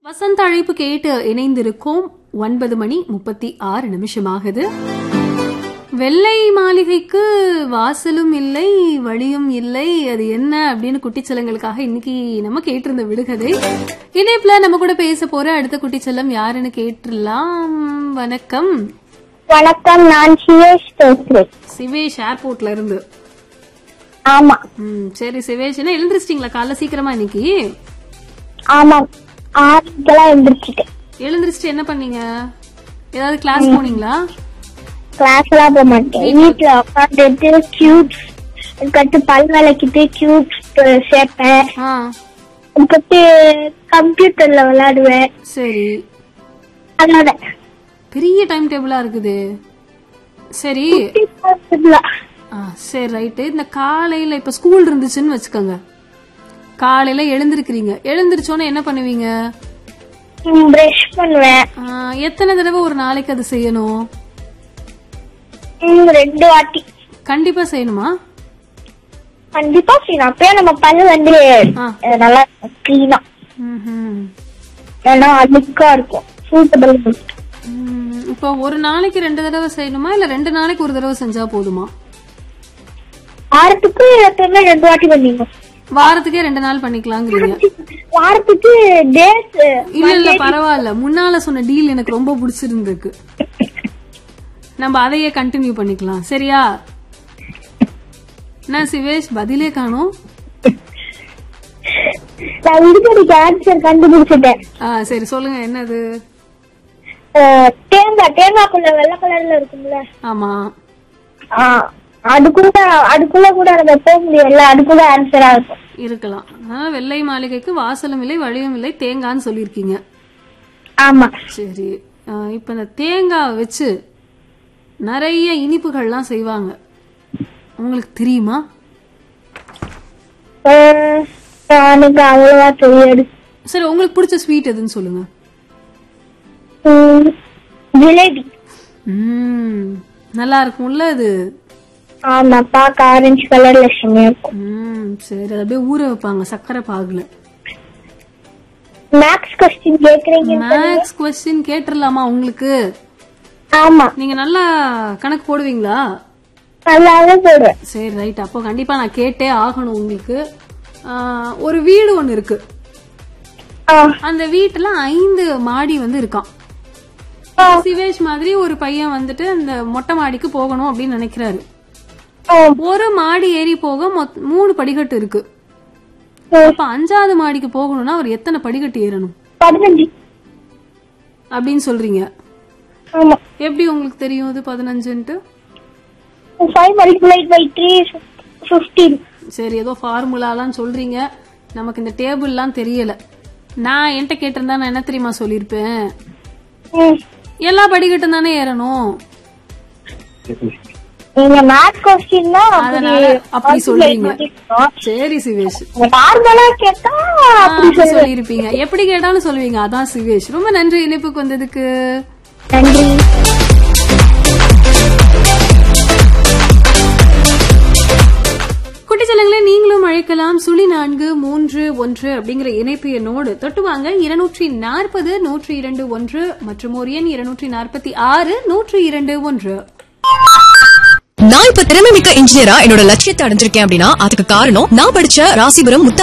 வசந்த அழைப்பு கேட்டு இணைந்திருக்கோம் ஒன்பது மணி முப்பத்தி ஆறு நிமிஷமாகுது வெள்ளை மாளிகைக்கு வாசலும் இல்லை வழியும் இல்லை அது என்ன அப்படின்னு குட்டிச்செல்லங்களுக்காக இன்னைக்கு நம்ம கேட்டிருந்த விடுகதை இணைப்புல நம்ம கூட பேச போற அடுத்த குட்டிச்செல்லம் யாருன்னு கேட்டுடலாம் வணக்கம் வணக்கம் நான் சிவேஷ் பேசுறேன் சிவேஷ் ஏர்போர்ட்ல இருந்து ஆமா ம் சரி சிவேஷ் என்ன எழுந்திரிச்சிட்டீங்களா காலைல சீக்கிரமா இன்னைக்கு ஆமாம் ஆறுக்கெல்லாம் எந்திரிச்சிட்டேன் எழுந்திரிச்சிட்டு என்ன பண்ணீங்க ஏதாவது கிளாஸ் போனீங்களா கிளாஸ் எல்லாம் போக மாட்டேன் வீட்டுல உட்காந்துட்டு கியூப்ஸ் அதுக்கடுத்து பல் விளக்கிட்டு கியூப்ஸ் சேர்ப்பேன் ஆ அதுக்கடுத்து கம்ப்யூட்டர்ல விளையாடுவேன் சரி அதோட பெரிய டைம் டேபிளா இருக்குது சரி ஆ, சரி ரைட்டு இந்த காலையில இப்ப ஸ்கூல் இருந்துச்சுன்னு வச்சுக்கோங்க காலையில எழுந்திருக்கிறீங்க எழுந்திருச்சோன்னே என்ன பண்ணுவீங்க பிரஷ் பண்ணுவேன் ஆ, எத்தனை தடவை ஒரு நாளைக்கு அது செய்யணும் ம், ரெண்டு வாட்டி கண்டிப்பா செய்யணுமா கண்டிப்பா செய்யணும் அப்பயே நம்ம பல்லு வந்து ஆ. அஹ், நல்லா கிளீனா ம்ஹும். ஏன்னா அழுக்கா இருக்கும் சூட்டபிள் ம், இப்போ ஒரு நாளைக்கு ரெண்டு தடவை செய்யணுமா இல்ல ரெண்டு நாளைக்கு ஒரு தடவை செஞ்சா போதுமா வாரத்துக்கு எப்பவுமே ரெண்டு வாட்டி பண்ணிடணும் வாரத்துக்கே ரெண்டு நாள் பண்ணிக்கலாங்கிறீங்க வாரத்துக்கு டேஸ் இல்ல இல்ல பரவாயில்ல முன்னால சொன்ன டீல் எனக்கு ரொம்ப பிடிச்சிருந்திருக்கு நம்ம அதையே கண்டினியூ பண்ணிக்கலாம் சரியா என்ன சிவேஷ் பதிலே காணோம் நான் இதுக்கு ஆன்சர் கண்டுபிடிச்சிட்டேன் ஆ சரி சொல்லுங்க என்னது அஹ், தேங்காய் தேங்காய்க்குள்ள வெள்ளை கலர்ல இருக்கும்ல ஆமா ஆ, அதுக்குள்ள அதுக்குள்ள கூட நம்ம போக முடியல அதுக்குள்ள ஆன்சரா இருக்கும் இருக்கலாம் அதனால வெள்ளை மாளிகைக்கு வாசலும் இல்லை வழியும் இல்லை தேங்கான்னு சொல்லியிருக்கீங்க ஆமா சரி ஆ, இப்ப இந்த தேங்காய் வச்சு நிறைய இனிப்புகள்லாம் செய்வாங்க உங்களுக்கு தெரியுமா அஹ், எனக்கு அவ்வளவா தெரியாது சரி உங்களுக்கு பிடிச்ச ஸ்வீட் எதுன்னு சொல்லுங்க ம், ஜிலேபி ம் நல்லா இருக்கும்ல அது ஆமா பாக்க ஆரஞ்சு கலர்ல செம்மையா இருக்கும் ம் சரி அது அப்படியே ஊற வைப்பாங்க சக்கரை பாகுல மேக்ஸ் கொஸ்டின் கேக்குறீங்க மேக்ஸ் கொஸ்டின் கேட்டுடலாமா உங்களுக்கு ஆமா நீங்க நல்லா கணக்கு போடுவீங்களா நல்லாவே போடுவேன் சரி ரைட் அப்போ கண்டிப்பா நான் கேட்டே ஆகணும் உங்களுக்கு ஆ, ஒரு வீடு ஒண்ணு இருக்கு ஆ, அந்த வீட்டுல ஐந்து மாடி வந்து இருக்கான் ஆ, சிவேஷ் மாதிரி ஒரு பையன் வந்துட்டு அந்த மொட்டை மாடிக்கு போகணும் அப்படின்னு நினைக்கிறாரு ஆ, ஒரு மாடி ஏறி போக மொத்- மூணு படிக்கட்டு இருக்கு ஆ. அப்ப அஞ்சாவது மாடிக்கு போகணும்னா அவர் எத்தனை படிக்கட்டு ஏறணும் பதினஞ்சு அப்படின்னு சொல்றீங்க ஆமா எப்படி உங்களுக்கு தெரியும் இது பதினஞ்சுன்ட்டு five multiplied by three fifteen சரி ஏதோ ஃபார்முலாலாம் சொல்றீங்க நமக்கு இந்த டேபிள்லாம் தெரியல நான் என்கிட்ட கேட்டிருந்தா நான் என்ன தெரியுமா சொல்லியிருப்பேன் எல்லா படிக்கட்டும் தானே ஏறணும் நீங்க மேத்ஸ் கொஸ்டின்னா அதனால அப்படி சொல்றீங்க சரி சிவேஷ் நார்மலா கேட்டா ஆ, அப்படி அப்படி சொல்லியிருப்பீங்க எப்படி கேட்டாலும் சொல்லுவீங்க அதான் சிவேஷ் ரொம்ப நன்றி இணைப்புக்கு வந்ததுக்கு நன்றி குட்டிச்சலங்களே நீங்களும் அழைக்கலாம் சுழி நான்கு மூன்று ஒன்று அப்படிங்கிற இணைப்பு எண்ணோடு தொட்டுவாங்க இருநூற்றி நாற்பது நூற்றி இரண்டு ஒன்று மற்றும் ஒரு எண் இருநூற்றி நாற்பத்தி ஆறு நூற்றி இரண்டு ஒன்று நான் இப்ப திறமை மிக்க இன்ஜினியரா என்னோட லட்சியத்தை அடைஞ்சிருக்கேன் அப்படின்னா அதுக்கு காரணம் நான் படிச்ச ராசிபுரம் முத்தா